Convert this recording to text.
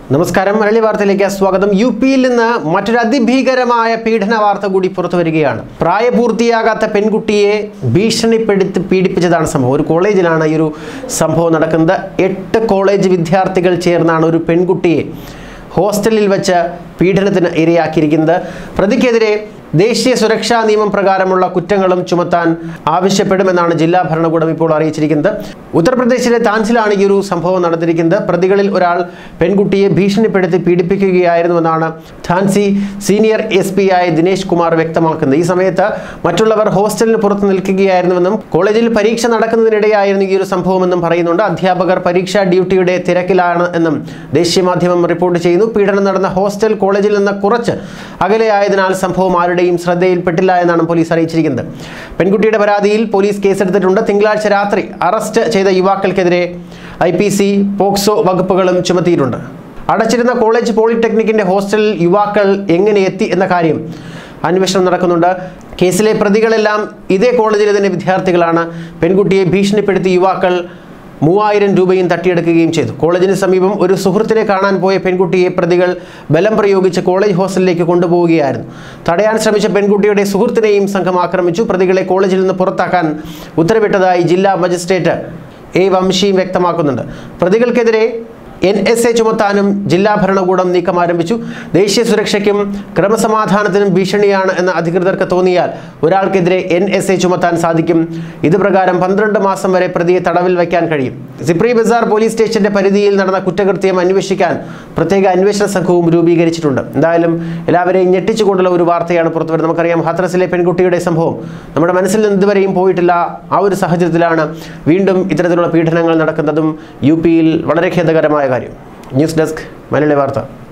നമസ്കാരം മലയാളി വാർത്തയിലേക്ക് സ്വാഗതം യു പിയിൽ നിന്ന് മറ്റൊരു അതിഭീകരമായ പീഡന വാർത്ത കൂടി പുറത്തു വരികയാണ് പ്രായപൂർത്തിയാകാത്ത പെൺകുട്ടിയെ ഭീഷണിപ്പെടുത്തി പീഡിപ്പിച്ചതാണ് സംഭവം ഒരു കോളേജിലാണ് ഈ ഒരു സംഭവം നടക്കുന്നത് എട്ട് കോളേജ് വിദ്യാർത്ഥികൾ ചേർന്നാണ് ഒരു പെൺകുട്ടിയെ ഹോസ്റ്റലിൽ വെച്ച് പീഡനത്തിന് ഇരയാക്കിയിരിക്കുന്നത് പ്രതിക്കെതിരെ ദേശീയ സുരക്ഷാ നിയമം പ്രകാരമുള്ള കുറ്റങ്ങളും ചുമത്താൻ ആവശ്യപ്പെടുമെന്നാണ് ജില്ലാ ഭരണകൂടം ഇപ്പോൾ അറിയിച്ചിരിക്കുന്നത് ഉത്തർപ്രദേശിലെ താൻസിലാണ് ഈ ഒരു സംഭവം നടന്നിരിക്കുന്നത് പ്രതികളിൽ ഒരാൾ പെൺകുട്ടിയെ ഭീഷണിപ്പെടുത്തി പീഡിപ്പിക്കുകയായിരുന്നുവെന്നാണ് ഝാൻസി സീനിയർ എസ് പി ആയ ദിനേശ് കുമാർ വ്യക്തമാക്കുന്നത് ഈ സമയത്ത് മറ്റുള്ളവർ ഹോസ്റ്റലിന് പുറത്ത് നിൽക്കുകയായിരുന്നുവെന്നും കോളേജിൽ പരീക്ഷ നടക്കുന്നതിനിടെയായിരുന്നു ഈ ഒരു സംഭവമെന്നും പറയുന്നുണ്ട് അധ്യാപകർ പരീക്ഷാ ഡ്യൂട്ടിയുടെ തിരക്കിലാണ് എന്നും ദേശീയ മാധ്യമം റിപ്പോർട്ട് ചെയ്യുന്നു പീഡനം നടന്ന ഹോസ്റ്റൽ കോളേജിൽ നിന്ന് കുറച്ച് അകലെയായതിനാൽ സംഭവം ആരുടെയും ശ്രദ്ധയിൽപ്പെട്ടില്ല എന്നാണ് പോലീസ് അറിയിച്ചിരിക്കുന്നത് പെൺകുട്ടിയുടെ പരാതിയിൽ പോലീസ് കേസെടുത്തിട്ടുണ്ട് തിങ്കളാഴ്ച രാത്രി അറസ്റ്റ് ചെയ്ത യുവാക്കൾക്കെതിരെ ഐ പി സി പോക്സോ വകുപ്പുകളും ചുമത്തിയിട്ടുണ്ട് അടച്ചിരുന്ന കോളേജ് പോളിടെക്നിക്കിന്റെ ഹോസ്റ്റലിൽ യുവാക്കൾ എങ്ങനെ എത്തി എന്ന കാര്യം അന്വേഷണം നടക്കുന്നുണ്ട് കേസിലെ പ്രതികളെല്ലാം ഇതേ കോളേജിലെ തന്നെ വിദ്യാർത്ഥികളാണ് പെൺകുട്ടിയെ ഭീഷണിപ്പെടുത്തി യുവാക്കൾ മൂവായിരം രൂപയും തട്ടിയെടുക്കുകയും ചെയ്തു കോളേജിന് സമീപം ഒരു സുഹൃത്തിനെ കാണാൻ പോയ പെൺകുട്ടിയെ പ്രതികൾ ബലം പ്രയോഗിച്ച് കോളേജ് ഹോസ്റ്റലിലേക്ക് കൊണ്ടുപോവുകയായിരുന്നു തടയാൻ ശ്രമിച്ച പെൺകുട്ടിയുടെ സുഹൃത്തിനെയും സംഘം ആക്രമിച്ചു പ്രതികളെ കോളേജിൽ നിന്ന് പുറത്താക്കാൻ ഉത്തരവിട്ടതായി ജില്ലാ മജിസ്ട്രേറ്റ് എ വംശിയും വ്യക്തമാക്കുന്നുണ്ട് പ്രതികൾക്കെതിരെ എൻ എസ് എ ചുമത്താനും ജില്ലാ ഭരണകൂടം നീക്കം ആരംഭിച്ചു ദേശീയ സുരക്ഷയ്ക്കും ക്രമസമാധാനത്തിനും ഭീഷണിയാണ് എന്ന് അധികൃതർക്ക് തോന്നിയാൽ ഒരാൾക്കെതിരെ എൻ എസ് എ ചുമത്താൻ സാധിക്കും ഇത് പ്രകാരം പന്ത്രണ്ട് മാസം വരെ പ്രതിയെ തടവിൽ വയ്ക്കാൻ കഴിയും സിപ്രി ബസാർ പോലീസ് സ്റ്റേഷന്റെ പരിധിയിൽ നടന്ന കുറ്റകൃത്യം അന്വേഷിക്കാൻ പ്രത്യേക അന്വേഷണ സംഘവും രൂപീകരിച്ചിട്ടുണ്ട് എന്തായാലും എല്ലാവരെയും ഞെട്ടിച്ചുകൊണ്ടുള്ള ഒരു വാർത്തയാണ് പുറത്തു വരുന്നത് നമുക്കറിയാം ഹാത്രസിലെ പെൺകുട്ടിയുടെ സംഭവം നമ്മുടെ മനസ്സിൽ നിന്ന് ഇതുവരെയും പോയിട്ടില്ല ആ ഒരു സാഹചര്യത്തിലാണ് വീണ്ടും ഇത്തരത്തിലുള്ള പീഡനങ്ങൾ നടക്കുന്നതും യു പിയിൽ വളരെ ഖേദകരമായ കാര്യം ന്യൂസ് ഡെസ്ക് മലയാളി വാർത്ത